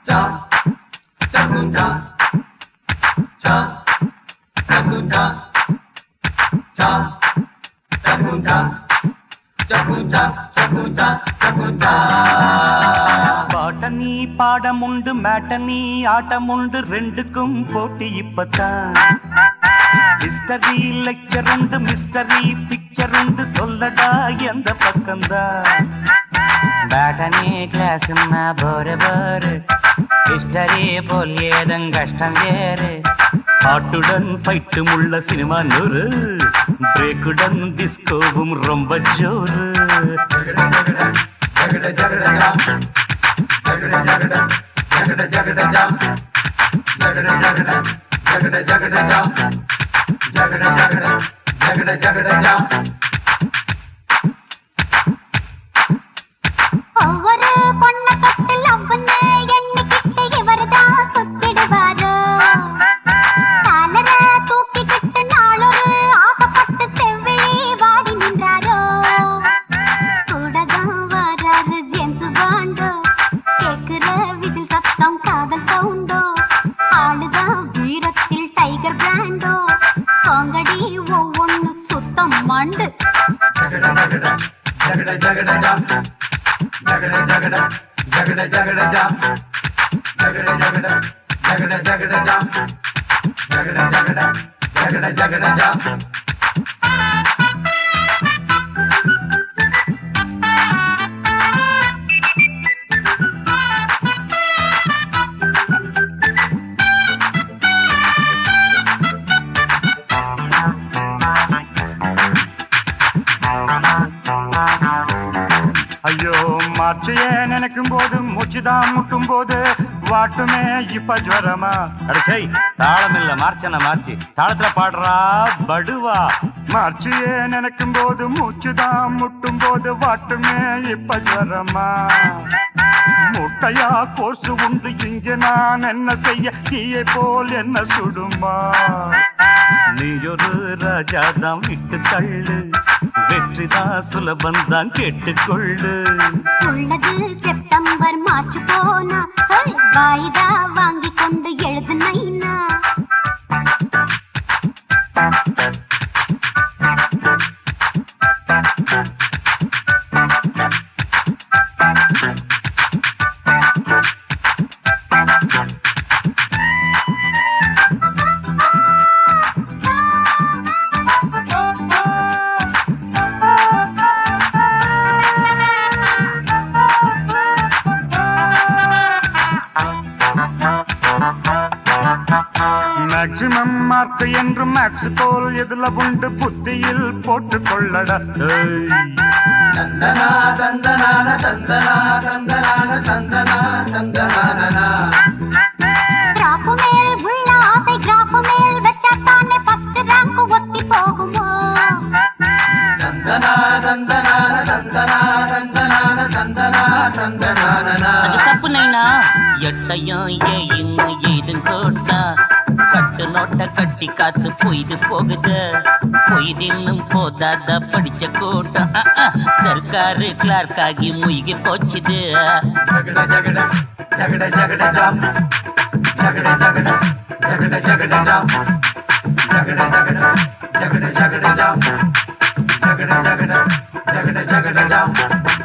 jump, jungle jump, jump, jungle jump, jump, jungle jump, jungle jump, jungle jump, jungle jump. Botany பாடம் உண்டு matinee ஆட்டம் உண்டு ரெண்டுக்கும் போட்டி இப்பத்தான் ஹிஸ்டரி லெக்சர் உண்டு மிஸ்டரி பிக்சர் உண்டு சொல்லடா எந்த பக்கம்தான் பேட்டனி கிளாஸ்னா போரு போரு ஹிஸ்டரி போல் ஏதும் கஷ்டம் வேறு பாட்டுடன் ஃபைட்டும் உள்ள சினிமா நூறு பிரேக்குடன் டிஸ்கோவும் ரொம்ப ஜோரு Jagada jagada, jagada jagada jump, jagada jagada, jagada jagada jump, jagada jagada, jagada jagada jump, jagada jagada, jagada jagada jump. ஒவ்வொரு பொண்ண தொட்டு லவ்வுன்னு எண்ணிக்கிட்டு இவர்தான் சுத்திடுவாரு காலர தூக்கிக்கிட்டு நாளொரு ஆசைப்பட்டு செவ்விழி வாடி நின்றாரோ கூடதான் வராரு ஜேம்ஸ் பாண்டோ கேக்குற விசில் சத்தம் காதல் சவுண்டோ ஆளுதான் வீரத்தில் டைகர் பிராண்டோ போங்கடி ஒவ்வொன்னு சுத்தம் மண்டு Jagada jagada, jagada jagada jump, jagada jagada, jagada jagada jump, jagada jagada, jagada jagada jump, jagada jagada, jagada jagada jump. ஐயோ மார்ச்சையே நினைக்கும் போது மூச்சுதான் முட்டும் போது வாட்டுமே இப்ப ஜுவரமா அடிச்சை தாளம் இல்ல மார்ச்சன மார்ச்சி தாளத்துல பாடுறா படுவா மார்ச்சையே நினைக்கும் போது மூச்சுதான் முட்டும் போது வாட்டுமே இப்ப ஜுவரமா முட்டையா கோர்ஸ் உண்டு இங்க நான் என்ன செய்ய தீயை போல் என்ன சுடுமா நீ ஒரு ராஜாதான் விட்டு தள்ளு வெற்றிதான் சுலபந்தான் கேட்டுக்கொள்ளு உள்ளது செப்டம்பர் மார்ச் போனா ஹேய், வாய்தா வாங்கி கொண்டு எழுது நைனா மேக்சிமம் மார்க் என்று மேக்ஸ் போல் எதுல உண்டு புத்தியில் போட்டுக் கொள்ளடா ஏய். தந்தனா தந்தனான தந்தனா தந்தனான தந்தனா தந்தனானனா கிராஃப் மேல் உள்ள ஆசை கிராஃப் மேல் வச்சா தானே ஃபர்ஸ்ட் ரேங்க் ஒத்தி போகுமோ தந்தனா தந்தனான தந்தனா தந்தனான தந்தனா தந்தனானனா அது தப்பு நைனா எட்டையும் ஏயும் ஏதும் கோட்டா கட்டு நோட்ட கட்டி காத்து பொய்து போகுது பொய்து இன்னும் போதாத படிச்ச கூட்டம் அஹ், அஹ். சர்க்காரு கிளார்க் ஆகி முழுகி போச்சுது ஜகட ஜகட ஜகட ஜகட ஜாம் ஜகட ஜகட ஜகட ஜகட ஜாம் ஜகட ஜகட ஜகட ஜகட ஜாம் ஜகட ஜகட ஜகட ஜகட ஜாம்